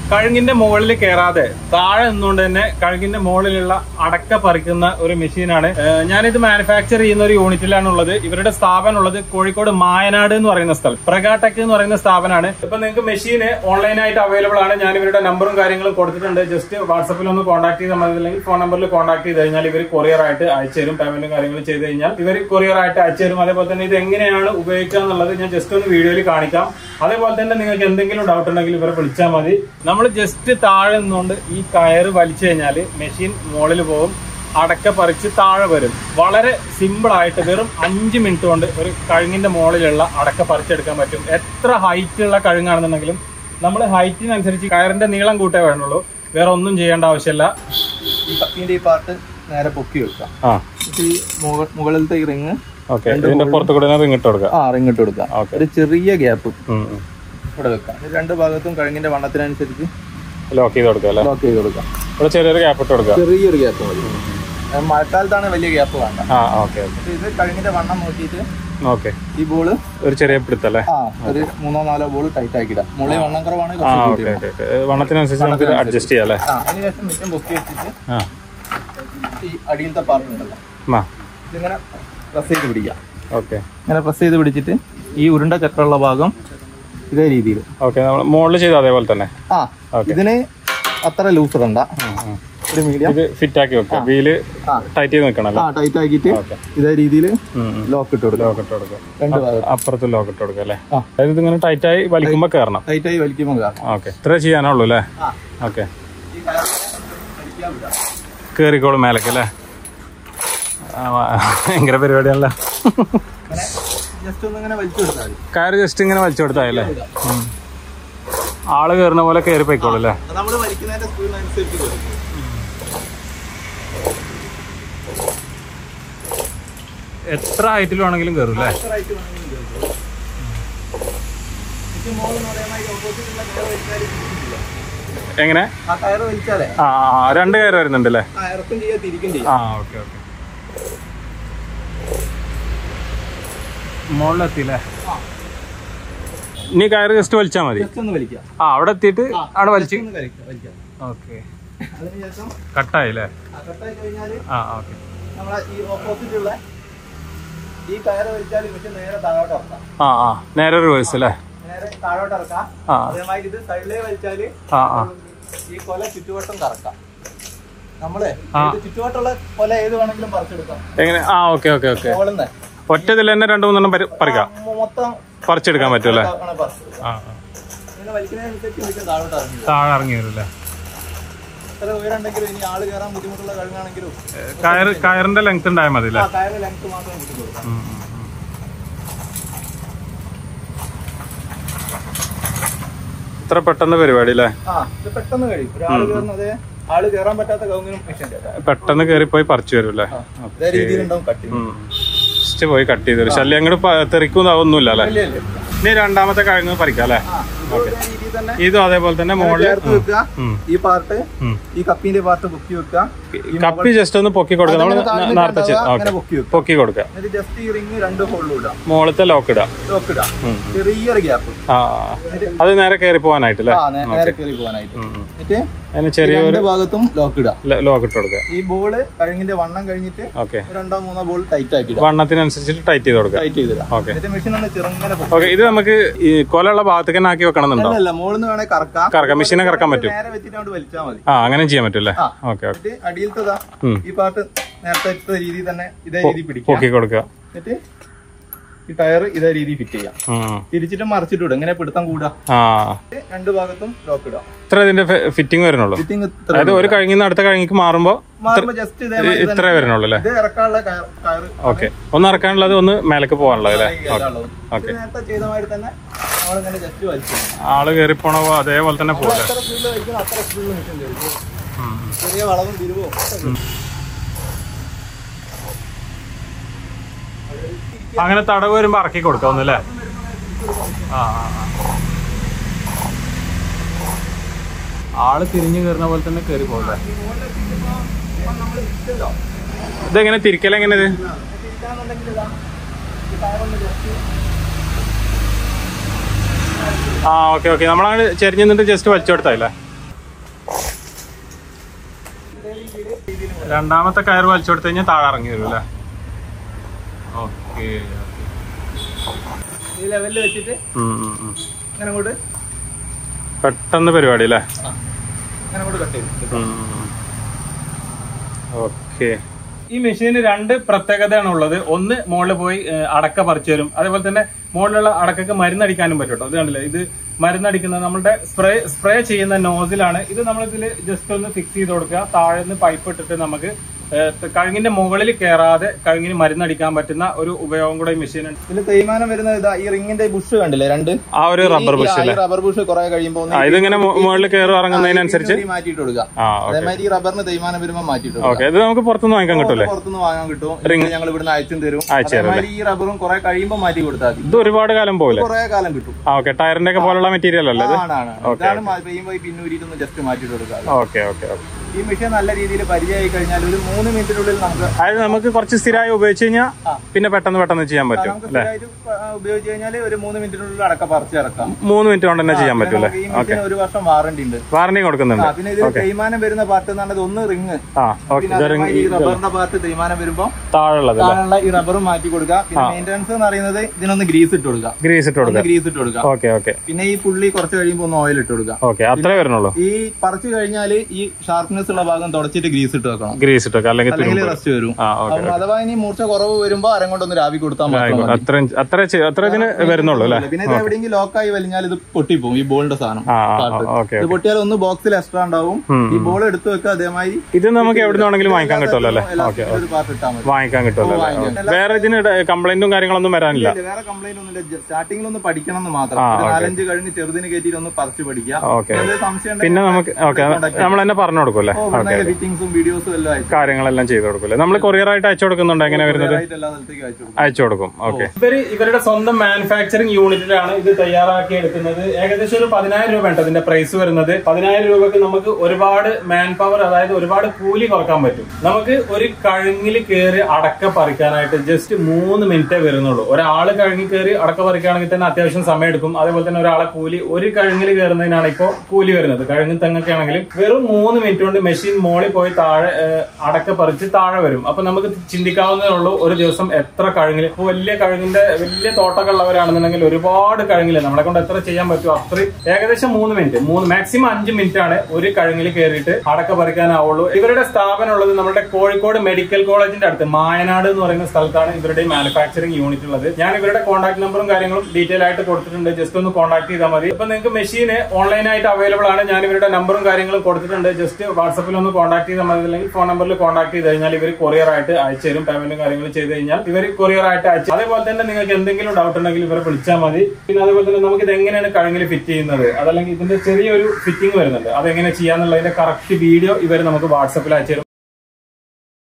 കഴുങ്ങിന്റെ മുകളിൽ കയറാതെ താഴെ നിന്നുകൊണ്ട് തന്നെ കഴുങ്ങിന്റെ മുകളിലുള്ള അടക്ക പറിക്കുന്ന ഒരു മെഷീനാണ് ഏഹ് ഞാനിത് മാനുഫാക്ചർ ചെയ്യുന്ന ഒരു യൂണിറ്റിലാണ് ഉള്ളത് ഇവരുടെ സ്ഥാപനം ഉള്ളത് കോഴിക്കോട് മായനാട് എന്ന് പറയുന്ന സ്ഥലം പ്രഗാടെക് എന്ന് പറയുന്ന സ്ഥാപനമാണ് ഇപ്പൊ നിങ്ങൾക്ക് മെഷീന് ഓൺലൈനായിട്ട് അവൈലബിൾ ആണ് ഞാൻ ഇവരുടെ നമ്പറും കാര്യങ്ങളും കൊടുത്തിട്ടുണ്ട് ജസ്റ്റ് വാട്സപ്പിൽ ഒന്ന് കോൺടാക്ട് ചെയ്താൽ മതി അല്ലെങ്കിൽ ഫോൺ നമ്പറിൽ കോൺടാക്ട് ചെയ്ത് കഴിഞ്ഞാൽ ഇവർ കൊറിയർ ആയിട്ട് അയച്ചു തരും പേയ്മെന്റും കാര്യങ്ങളും ചെയ്ത് കഴിഞ്ഞാൽ ഇവർ കൊറിയർ ആയിട്ട് അയച്ചു തരും അതേപോലെ തന്നെ ഇത് എങ്ങനെയാണ് ഉപയോഗിക്കുക എന്നുള്ളത് ഞാൻ ജസ്റ്റ് ഒന്ന് വീഡിയോയിൽ കാണിക്കാം അതേപോലെ തന്നെ നിങ്ങൾക്ക് എന്തെങ്കിലും ഡൗട്ട് ഉണ്ടെങ്കിൽ ഇവരെ വിളിച്ചാൽ മതി നമ്മൾ ജസ്റ്റ് താഴെ നിന്നുകൊണ്ട് ഈ കയറ് വലിച്ചു കഴിഞ്ഞാൽ മെഷീൻ മുകളിൽ പോകും അടക്ക പറിച്ച് താഴെ വരും വളരെ സിമ്പിൾ ആയിട്ട് വെറും അഞ്ച് മിനിറ്റ് കൊണ്ട് ഒരു കഴുങ്ങിന്റെ മുകളിലുള്ള അടക്ക പറിച്ചെടുക്കാൻ പറ്റും എത്ര ഹൈറ്റ് ഉള്ള കഴുങ്ങാണെന്നുണ്ടെങ്കിലും നമ്മൾ ഹൈറ്റിനനുസരിച്ച് കയറിന്റെ നീളം കൂട്ടേ വേണ്ടുള്ളൂ വേറെ ഒന്നും ചെയ്യേണ്ട ആവശ്യമില്ല ഈ കപ്പിന്റെ ഈ പാർട്ട് നേരെ പൊക്കി വെക്കാം ആ എന്നിട്ട് ഈ മുക- മുകളിലത്തെ ഈ റിങ് ഓക്കെ ഇതിന്റെ പുറത്ത് കൂടെ റിങ് ഇട്ട് കൊടുക്കുക ആ റിങ് ഇട്ട് കൊടുക്കാം ഓക്കെ ഒരു ചെറിയ ഗ്യാപ്പ് ഉം, ഉം. ഇവിടെ വെക്കാം ഇത് രണ്ട് ഭാഗത്തും കഴുങ്ങിന്റെ വണ്ണത്തിനനുസരിച്ച് ലോക്ക് ചെയ്ത് കൊടുക്കുക അല്ലേ ലോക്ക് ചെയ്ത് കൊടുക്കാം ഇവിടെ ചെറിയൊരു ഗ്യാപ്പ് ഇട്ട് കൊടുക്കുക ചെറിയൊരു ഗ്യാപ്പ് മതി അത് മഴക്കാലത്താണ് വലിയ ഗ്യാപ്പ് വേണ്ട ആ ഓക്കെ ഓക്കെ എന്നിട്ട് ഇത് കഴുങ്ങിന്റെ വണ്ണം നോക്കിയിട്ട് ഓക്കെ ഈ ബോള് ഒരു ചെറിയ പിടുത്തല്ലേ ആ ഒരു മൂന്നോ നാലോ ബോൾ ടൈറ്റ് ആക്കിടാം മുകളിൽ വണ്ണം കുറവാണ് ആ കുറച്ച് കൂട്ടി ഓക്കെ ഓക്കെ ഓക്കെ വണ്ണത്തിനനുസരിച്ച് നമുക്ക് അഡ്ജസ്റ്റ് ചെയ്യാം അല്ലേ ആ അതിനുശേഷം മിറ്റം പൊക്കി വെച്ചിട്ട് ആ ഈ അടിയിലത്തെ പാർട്ട് ഉണ്ടല്ലോ ആ ഇതിങ്ങനെ പ്രസ് ചെയ്ത് പിടിക്കാം ഓക്കെ ഇങ്ങനെ പ്രസ് ചെയ്ത് പിടിച്ചിട്ട് ഈ ഉരുണ്ട ചക്രമുള്ള ഭാഗം ഇതേ രീതിയിൽ ഓക്കെ നമ്മൾ മുകളിൽ ചെയ്ത അതേപോലെ തന്നെ ആ Okay. ഇതിന് അത്ര ലൂസ് ഇടണ്ട ഉം, ഉം. ഒരു മീഡിയം ഇത് ഫിറ്റ് ആക്കി വെക്കുക വീല് ആ. ടൈറ്റ് ചെയ്ത് നിൽക്കണം ആ അല്ലേ ടൈറ്റ് ആക്കിയിട്ട് ഓക്കെ ഇതേ രീതിയിൽ ഉം, ഉം. ലോക്ക് ഇട്ട് കൊടുക്കുക ലോക്ക് ഇട്ട് കൊടുക്കുക രണ്ട് ഭാഗം അപ്പുറത്ത് ലോക്ക് ഇട്ട് കൊടുക്കുക അല്ലേ ആ. അതായത് ഇതിങ്ങനെ ടൈറ്റ് ആയി വലിക്കുമ്പോൾ കയറണം ടൈറ്റ് ആയി വലിക്കുമ്പോൾ കാരണം ഓക്കെ ഇത്ര ചെയ്യാനുള്ളൂ അല്ലേ ആ ഓക്കെ ഈ കയറ് വലിക്കാൻ വിടാം കയറിക്കോളും മേലേക്ക് അല്ലേ ആ, വാ. ഭയങ്കര പരിപാടിയാണല്ലോ ഇങ്ങനെ ജസ്റ്റ് ഒന്ന് ഇങ്ങനെ വലിച്ചു കൊടുത്താൽ മതി കയറ് ജസ്റ്റ് ഇങ്ങനെ വലിച്ചു കൊടുത്താലേ ആള് കയറുന്ന പോലെ കയറി പോയിക്കോളൂ അല്ലേ അത് നമ്മൾ വലിക്കുന്നതിന്റെ സ്പീഡിനനുസരിച്ച് കൊടുക്കും എത്ര ഹൈറ്റിൽ വേണമെങ്കിലും കയറും അല്ലേ എത്ര height വേണമെങ്കിലും കേറിക്കോളും. ഇതിന്റെ മുകളിൽ എന്ന് പറയുമ്പോൾ ഈ opposite ഉള്ള കയറ് വലിച്ചാല് തിരിക്കില്ല. എങ്ങനെ ആ കയറ് വലിച്ചാലേ ആ ആ, രണ്ട് കയറ് വരുന്നുണ്ട് അല്ലേ ആ ഇറക്കും ചെയ്യാം തിരിക്കും ചെയ്യാം ആ ഓക്കെ ഓക്കെ മുകളിലെത്തിയില്ലേ ആ. ഇനി കയറ് ജസ്റ്റ് വലിച്ചാൽ മതി ജസ്റ്റ് ഒന്ന് വലിക്കാം ആ അവിടെ എത്തിയിട്ട് അവിടെ വലിച്ച് ഒന്ന് വലിക്കാം വലിക്കാം ഓക്കെ അതിനുശേഷം കട്ടായില്ലേ ആ കട്ടായി കഴിഞ്ഞാല് ആ ഓക്കെ നമ്മളെ ഈ ഓപ്പോസിറ്റ് ഉള്ള ഈ കയറ് വലിച്ചാൽ പക്ഷെ നേരെ താഴോട്ട് ഇറക്കാം ആ ആ നേരെ റിവേഴ്സ് അല്ലേ നേരെ താഴോട്ട് ഇറക്കാം ആ അതേമാതിരി ഇത് സൈഡിലേ വലിച്ചാല് ആ ആ ഈ കൊല ചുറ്റുവട്ടം കറക്കാം നമ്മള് ആ. ഇത് ചുറ്റുവട്ടമുള്ള കൊല ഏത് വേണമെങ്കിലും പറിച്ചെടുക്കാം എങ്ങനെ ആ ഓക്കെ ഓക്കെ ഓക്കെ മുകളിൽ നിന്ന് ഒറ്റ ഇതിൽ തന്നെ രണ്ട് മൂന്നെണ്ണം പരി- പറിക്കാം മൊത്തം പറിച്ചെടുക്കാൻ പറ്റും അല്ലേ ആണ് പറിച്ചെടുക്കാം ആ ആ. ഇങ്ങനെ വലിക്കുന്നതിനനുസരിച്ച് വലിക്കാൻ താഴോട്ട് ഇറങ്ങി താഴെ ഇറങ്ങി വരും അല്ലേ എത്ര ഉയരമുണ്ടെങ്കിലും ഇനി ആള് കയറാൻ ബുദ്ധിമുട്ടുള്ള കഴിവാണെങ്കിലും കയറ് കയറിന്റെ ലെങ്ത് ഉണ്ടായാൽ മതി അല്ലേ ആ കയറ് ലെങ്ത് മാത്രം പിടിച്ചു കൊടുക്കാം ഉം, ഉം, ഉം. ഇത്ര പെട്ടെന്ന് പരിപാടി അല്ലേ ആ ഇത് പെട്ടെന്ന് കഴിയും ഒരാള് കയറുന്നത് ആള് കയറാൻ പറ്റാത്ത കവുങ്ങിനും മെഷീൻ്റെ പെട്ടെന്ന് കയറി പോയി പറിച്ചു വരും അല്ലേ അതേ രീതിയിലുണ്ടാവും കട്ടി ജസ്റ്റ് പോയി കട്ട് ചെയ്ത് തരും ശല്യം അങ്ങോട്ട് തെറിക്കുന്നതൊന്നുമില്ല അല്ലേ ഇല്ല ഇല്ല ഇനി രണ്ടാമത്തെ കിഴങ്ങ് പറിക്കാം അല്ലേ ആ ഇതേ രീതിയിൽ തന്നെ ഇതും അതേപോലെ തന്നെ മുകളിൽ ചേർത്ത് വെക്കുക ഉം. ഈ പാർട്ട് ഉം. ഈ കപ്പിന്റെ പാർട്ട് പൊക്കി വെക്കുക കപ്പി ജസ്റ്റ് ഒന്ന് പൊക്കി കൊടുക്കുക നമ്മൾ അതിങ്ങനെ താഴ്ന്നിട്ട് നേരത്തെ ചെയ്ത് ഉണ്ടാവുക, ഓക്കെ അങ്ങനെ പൊക്കി വെക്കുക പൊക്കി കൊടുക്കുക എന്നിട്ട് ജസ്റ്റ് ഈ റിങ് രണ്ട് ഹോളിലും ഇടാം മുകളിലത്തെ ലോക്ക് ഇടാം ലോക്ക് ഇടാം ഉം. ചെറിയൊരു ഗ്യാപ്പ് ആ അത് നേരെ കയറി പോകാനായിട്ടല്ലേ ആ നേ- നേരെ കയറി പോകാനായിട്ട് ഉം, ഉം. എന്നിട്ട് അതിന് ഈ ചെറിയൊരു രണ്ട് ഭാഗത്തും ലോക്ക് ഇടാം ലോക്ക് ഇട്ട് കൊടുക്കുക ഈ ബോള് കഴുങ്ങിന്റെ വണ്ണം കഴിഞ്ഞിട്ട് ഓക്കെ രണ്ടോ മൂന്നോ ബോൾ ടൈറ്റ് ആക്കി ഇടാം വണ്ണത്തിനനുസരിച്ചിട്ട് ടൈറ്റ് ചെയ്ത് കൊടുക്കുക ടൈറ്റ് ചെയ്തിടാം ഓക്കെ എന്നിട്ട് മെഷീൻ ഒന്ന് ചെറുങ്ങനെ പൊക്കി ഓക്കെ ഇത് നമുക്ക് ഈ കൊലയുള്ള ഭാഗത്തേക്ക് തന്നെ ആക്കി വെക്കണം എന്നുണ്ടോ അല്ല മുകളിൽ നിന്ന് വേണേ കറക്കാം കറക്കാം മെഷീനെ കറക്കാൻ പറ്റും നേരെ വെച്ചിട്ട് അങ്ങോട്ട് വലിച്ചാൽ മതി ആ അങ്ങനെ ചെയ്യാൻ പറ്റും അല്ലേ ആ. ഓക്കെ ഓക്കെ എന്നിട്ട് അടിയിലത്തതാ ഉം. ഈ പാർട്ട് നേരത്തെ ഇട്ട രീതിയിൽ തന്നെ ഇതേ രീതി പിടിക്കാം പൊക്കി കൊടുക്കുക എന്നിട്ട് ഈ ടയർ ഇതേ രീതി ഫിറ്റ് ചെയ്യാം ഉം. തിരിച്ചിട്ട് മറിച്ചിട്ട് വിടും ഇങ്ങനെ പിടുത്തം കൂടാ ആ രണ്ട് ഭാഗത്തും ലോക്ക് ഇടാം ഇത്ര ഇതിന്റെ ഫിറ്റിംഗ് വരുന്നുള്ളൂ ഫിറ്റിംഗ് അതായത് ഒരു കഴിഞ്ഞ അടുത്ത കഴിഞ്ഞിക്ക് മാറുമ്പോ മാറുമ്പോ ജസ്റ്റ് ഇതേമാതിരി തന്നെ ഇത്രേ വരുന്നുള്ളൂ അല്ലേ ഇത് ഇറക്കാനുള്ള കയർ- കയറ് ഓക്കെ ഒന്ന് ഇറക്കാനുള്ളത് ഒന്ന് മേലേക്ക് പോകാനുള്ളത് അല്ലേ ഈ കയറുള്ളത്. ഇത് നേരത്തെ ചെയ്ത മാതിരി തന്നെ നമ്മളിങ്ങനെ ജസ്റ്റ് വലിച്ചു ആള് കയറി പോണ അതേപോലെ തന്നെ പോലെ എത്ര സ്പീഡിൽ വലിക്കണം അത്ര സ്പീഡിൽ മെഷീൻ കയറി ചെറിയ വളവും തിരിവും ഒക്കെ കയറും. അങ്ങനെ തടവ് വരുമ്പോ ഇറക്കി കൊടുക്കാം ഒന്നല്ലേ ആ ആ, ആ. ആള് തിരിഞ്ഞു കയറുന്ന പോലെ തന്നെ കയറി പോകല്ലേ ഇതെങ്ങനെ തിരിക്കലെങ്ങനെ ഇത് തിരിക്കാന്നുണ്ടെങ്കിൽ ഇതാ ഈ ടയറൊന്ന് ജസ്റ്റ് ആ ഓക്കെ ഓക്കെ നമ്മളങ്ങനെ ചെരിഞ്ഞു നിന്നിട്ട് ജസ്റ്റ് വലിച്ചു കൊടുത്തായില്ലേ രണ്ടാമത്തെ കയർ വലിച്ചു കൊടുത്തു കഴിഞ്ഞാൽ താഴെ ഇറങ്ങി വരും അല്ലേ ഓക്കെ ഈ ലെവലിൽ വെച്ചിട്ട് ഇങ്ങനെ അങ്ങോട്ട് പെട്ടെന്ന് പരിപാടി അല്ലേ ഇങ്ങനെ അങ്ങോട്ട് കട്ട് ചെയ്യും ഓക്കെ ഈ മെഷീന് രണ്ട് പ്രത്യേകതയാണ് ഉള്ളത് ഒന്ന് മുകളിൽ പോയി ഏഹ്, അടക്ക പറിച്ചു തരും അതേപോലെ തന്നെ മുകളിലുള്ള അടക്കക്ക് മരുന്നടിക്കാനും പറ്റും കേട്ടോ ഇത് കണ്ടില്ലേ ഇത് മരുന്നടിക്കുന്നത് നമ്മുടെ സ്പ്രേ സ്പ്രേ ചെയ്യുന്ന നോസിലാണ് ഇത് നമ്മളിതിൽ ജസ്റ്റ് ഒന്ന് ഫിക്സ് ചെയ്ത് കൊടുക്കുക താഴെ നിന്ന് പൈപ്പ് ഇട്ടിട്ട് നമുക്ക് ഏഹ്, കഴുങ്ങിന്റെ മുകളിൽ കയറാതെ കഴുങ്ങിന് മരുന്നടിക്കാൻ പറ്റുന്ന ഒരു ഉപയോഗം കൂടെ ഈ മെഷീൻ ഉണ്ട് ഇതിൽ തേയ്മാനം വരുന്ന ഇതാ ഈ റിങ്ങിന്റെ ബുഷ് കണ്ടില്ലേ രണ്ട് ആ ഒരു റബ്ബർ ബുഷ് അല്ലേ റബ്ബർ ബുഷ് കുറെ കഴിയുമ്പോൾ ഒന്ന് ആ ഇതിങ്ങനെ മു- മുകളിൽ കയറി ഇറങ്ങുന്നതിനനുസരിച്ച് ഈ മാറ്റിയിട്ട് കൊടുക്കുക ആ ഓക്കെ അതേമാതിരി ഈ റബ്ബറിന് തേയ്മാനം വരുമ്പോൾ മാറ്റിയിട്ട് കൊടുക്കുക ഓക്കെ ഇത് നമുക്ക് പുറത്തുനിന്ന് വാങ്ങിക്കാൻ കിട്ടൂലേ പുറത്തുനിന്ന് വാങ്ങാൻ കിട്ടും ഞങ്ങൾ ഇവിടുന്ന് അയച്ചും തരും അയച്ചു തരും അതേമാതിരി ഈ റബ്ബറും കുറെ കഴിയുമ്പോൾ മാറ്റി കൊടുത്താൽ മതി ഇത് ഒരുപാട് കാലം പോകില്ലേ കുറെ കാലം കിട്ടും ആ ഓക്കെ ടയറിന്റെ ഒക്കെ പോലുള്ള മെറ്റീരിയൽ അല്ലേ ഇത് ആണ് ആണ് ഇതാണ് മാ- പെയ്യുമ്പോൾ ഈ പിന്നൂരിട്ടൊന്ന് ജസ്റ്റ് മാറ്റിയിട്ട് കൊടുക്കുക ഓക്കെ ഓക്കെ ഓക്കെ ഈ മെഷീൻ നല്ല രീതിയിൽ പരിചയമായി കഴിഞ്ഞാൽ ഒരു മൂന്ന് മിനിറ്റിനുള്ളിൽ നമുക്ക് അതായത് നമുക്ക് കുറച്ച് സ്ഥിരമായി ഉപയോഗിച്ച് കഴിഞ്ഞാൽ പിന്നെ പെട്ടെന്ന് പെട്ടെന്ന് ചെയ്യാൻ പറ്റും നമുക്ക് സ്ഥിരമായിട്ട് പ- ഉപയോഗിച്ച് കഴിഞ്ഞാൽ ഒരു മൂന്ന് മിനിറ്റിനുള്ളിൽ അടക്ക പറിച്ച് ഇറക്കാം മൂന്ന് മിനിറ്റ് കൊണ്ട് തന്നെ ചെയ്യാൻ പറ്റൂല്ലേ നമുക്ക് ഈ മെഷീൻ ഒരു വർഷം വാറണ്ടി ഉണ്ട് വാറണ്ടി കൊടുക്കുന്നുണ്ട് ആ, പിന്നെ ഇതിൽ തേയ്മാനം വരുന്ന പാർട്ട് എന്ന് പറഞ്ഞത് ഒന്ന് റിങ് ആ ഓക്കെ പിന്നെ അതേമാതിരി ഈ റബ്ബറിന്റെ പാർട്ട് തേയ്മാനം വരുമ്പോൾ താഴെയുള്ളത് താഴെയുള്ള ഈ റബ്ബറും മാറ്റി കൊടുക്കുക പിന്നെ മെയിൻ്റെനൻസ് എന്ന് പറയുന്നത് ഇതിനൊന്ന് ഗ്രീസ് ഇട്ട് കൊടുക്കുക ഗ്രീസ് ഇട്ട് ഒന്ന് കൊടുക്കുക ഗ്രീസ് ഇട്ട് കൊടുക്കുക ഓക്കെ ഓക്കെ പിന്നെ ഈ പുള്ളി കുറച്ച് കഴിയുമ്പോൾ ഒന്ന് ഓയിൽ ഇട്ട് കൊടുക്കുക ഓക്കെ അത്രേ വരുന്നുള്ളൂ ഈ പറിച്ചു കഴിഞ്ഞാൽ ഈ ഷാർപ്നെസ് ഉള്ള ഭാഗം തുടച്ചിട്ട് ഗ്രീസ് ഇട്ട് വെക്കണം ഗ്രീസ് ഇട്ടൊക്കെ അല്ലെങ്കിൽ അല്ലെങ്കിൽ തുരുമ്പ് റെസ്റ്റ് വരും ആ ഓക്കെ അപ്പം അഥവാ ഇനി മൂർച്ച കുറവ് വരുമ്പോ അരം കൊണ്ടൊന്ന് രാവി കൊടുത്താൽ മാത്രം മതി. അത്ര അത്ര ചെ- അത്ര ഇതിന് വരുന്നുള്ളൂ അല്ലേ പിന്നെ ഇത് എവിടെയെങ്കിലും ലോക്കായി വലിഞ്ഞാൽ ഇത് പൊട്ടിപ്പോവും ഈ ബോളിന്റെ സാധനം ആ part. ഓക്കെ ഇത് പൊട്ടിയാൽ ഒന്ന് ബോക്സിൽ എക്സ്ട്രാ ഉണ്ടാവും ഈ ബോൾ എടുത്തു വെക്കുക അതേമാതിരി ഇത് നമുക്ക് എവിടെ നിന്നാണെങ്കിലും വാങ്ങിക്കാൻ കിട്ടുമല്ലോ അല്ലേ ഓക്കെ ഒരു പാർട്ട് ഇട്ടാൽ മതി വാങ്ങിക്കാൻ കിട്ടുമല്ലോ അല്ലേ വാങ്ങിക്കാം. വേറെ ഇതിന് കംപ്ലൈന്റും കാര്യങ്ങളൊന്നും വരാനില്ല ഇല്ല, വേറെ കംപ്ലൈന്റ് ഒന്നുമില്ല സ്റ്റാർട്ടിങ്ങിൽ ഒന്ന് പഠിക്കണം എന്ന് മാത്രം ഒരു നാലഞ്ച് കഴിഞ്ഞ് ചെറുതിന് കയറ്റിയിട്ട് ഒന്ന് പറിച്ച് പഠിക്കുക ഓക്കെ എന്തെങ്കിലും സംശയം പിന്നെ നമുക്ക് ഓക്കെ നമ്മൾ തന്നെ പറഞ്ഞു കൊടുക്കൂല്ലേ ഫിറ്റിംഗ്സും വീഡിയോസും എല്ലാം അയച്ചു കാര്യങ്ങളെല്ലാം ചെയ്ത് കൊടുക്കൂല്ലേ നമ്മൾ കൊറിയർ ആയിട്ട് അയച്ചു കൊടുക്കുന്നുണ്ട് എങ്ങനെ വരുന്നത് ആയിട്ട് എല്ലാ സ്ഥലത്തേക്കും അയച്ചു കൊടുക്കും അയച്ചു കൊടുക്കും ഓക്കെ ഇവര് ഇവരുടെ സ്വന്തം മാനുഫാക്ചറിംഗ് യൂണിറ്റിലാണ് ഇത് തയ്യാറാക്കി എടുക്കുന്നത് ഏകദേശം ഒരു പതിനായിരം രൂപ ഉണ്ട് ഇതിന്റെ പ്രൈസ് വരുന്നത് പതിനായിരം രൂപക്ക് നമുക്ക് ഒരുപാട് മാൻ പവർ അതായത് ഒരുപാട് കൂലി കുറക്കാൻ പറ്റും നമുക്ക് ഒരു കഴുങ്ങിൽ കയറി അടക്ക പറിക്കാനായിട്ട് ജസ്റ്റ് മൂന്ന് മിനിറ്റേ വരുന്നുള്ളൂ ഒരാള് കഴുങ്ങി കയറി അടക്ക പറിക്കുകയാണെങ്കിൽ തന്നെ അത്യാവശ്യം സമയം എടുക്കും അതേപോലെ തന്നെ ഒരാളെ കൂലി ഒരു കഴുങ്ങിൽ കയറുന്നതിനാണ് ഇപ്പോൾ കൂലി വരുന്നത് കഴുങ്ങി തെങ്ങൊക്കെ ആണെങ്കിൽ വെറും മൂന്ന് മിനിറ്റ് കൊണ്ട് മെഷീൻ മോളിൽ പോയി താഴെ ഏഹ്, അടക്ക പറിച്ച് താഴെ വരും അപ്പൊ നമുക്ക് ചിന്തിക്കാവുന്നതേ ഉള്ളൂ ഒരു ദിവസം എത്ര കഴുങ്ങിൽ ഇപ്പൊ വലിയ കഴുങ്ങിന്റെ വലിയ തോട്ടമൊക്കെ ഉള്ളവരാണെന്നുണ്ടെങ്കിൽ ഒരുപാട് കഴുങ്ങില് നമ്മളെ കൊണ്ട് എത്ര ചെയ്യാൻ പറ്റും അത്രയും ഏകദേശം മൂന്ന് മിനിറ്റ് മൂന്ന് മാക്സിമം അഞ്ച് മിനിറ്റ് ആണ് ഒരു കഴുങ്ങിൽ കയറിയിട്ട് അടക്ക പറിക്കാനാവുള്ളൂ ഇവരുടെ സ്ഥാപനം ഉള്ളത് നമ്മുടെ കോഴിക്കോട് മെഡിക്കൽ കോളേജിന്റെ അടുത്ത് മായനാട് എന്ന് പറയുന്ന സ്ഥലത്താണ് ഇവരുടെ മാനുഫാക്ചറിംഗ് യൂണിറ്റ് ഉള്ളത് ഞാൻ ഇവരുടെ കോൺടാക്ട് നമ്പറും കാര്യങ്ങളും ഡീറ്റെയിൽ ആയിട്ട് കൊടുത്തിട്ടുണ്ട് ജസ്റ്റ് ഒന്ന് കോൺടാക്ട് ചെയ്താൽ മതി ഇപ്പൊ നിങ്ങൾക്ക് മെഷീന് ഓൺലൈനായിട്ട് അവൈലബിൾ ആണ് ഞാൻ ഇവരുടെ നമ്പറും കാര്യങ്ങളും കൊടുത്തിട്ടുണ്ട് ജസ്റ്റ് വാട്സപ്പിൽ ഒന്ന് കോൺടാക്ട് ചെയ്താൽ മതി അല്ലെങ്കിൽ ഫോൺ നമ്പറിൽ കോൺടാക്ട് ചെയ്ത് കഴിഞ്ഞാൽ ഇവർ കൊറിയർ ആയിട്ട് അയച്ചു തരും പേയ്മെന്റും കാര്യങ്ങളും ചെയ്ത് കഴിഞ്ഞാൽ ഇവർ കൊറിയർ ആയിട്ട് അയച്ചു അതേപോലെ തന്നെ നിങ്ങൾക്ക് എന്തെങ്കിലും ഡൗട്ട് ഉണ്ടെങ്കിൽ ഇവരെ വിളിച്ചാൽ മതി പിന്നെ അതേപോലെ തന്നെ നമുക്ക് ഇത് എങ്ങനെയാണ് കഴുങ്ങിൽ ഫിറ്റ് ചെയ്യുന്നത് അതല്ലെങ്കിൽ ഇതിന്റെ ചെറിയൊരു ഫിറ്റിംഗ് വരുന്നുണ്ട് അതെങ്ങനെ ചെയ്യാന്നുള്ളതിന്റെ കറക്റ്റ് വീഡിയോ ഇവർ നമുക്ക് വാട്സപ്പിൽ അയച്ചു തരും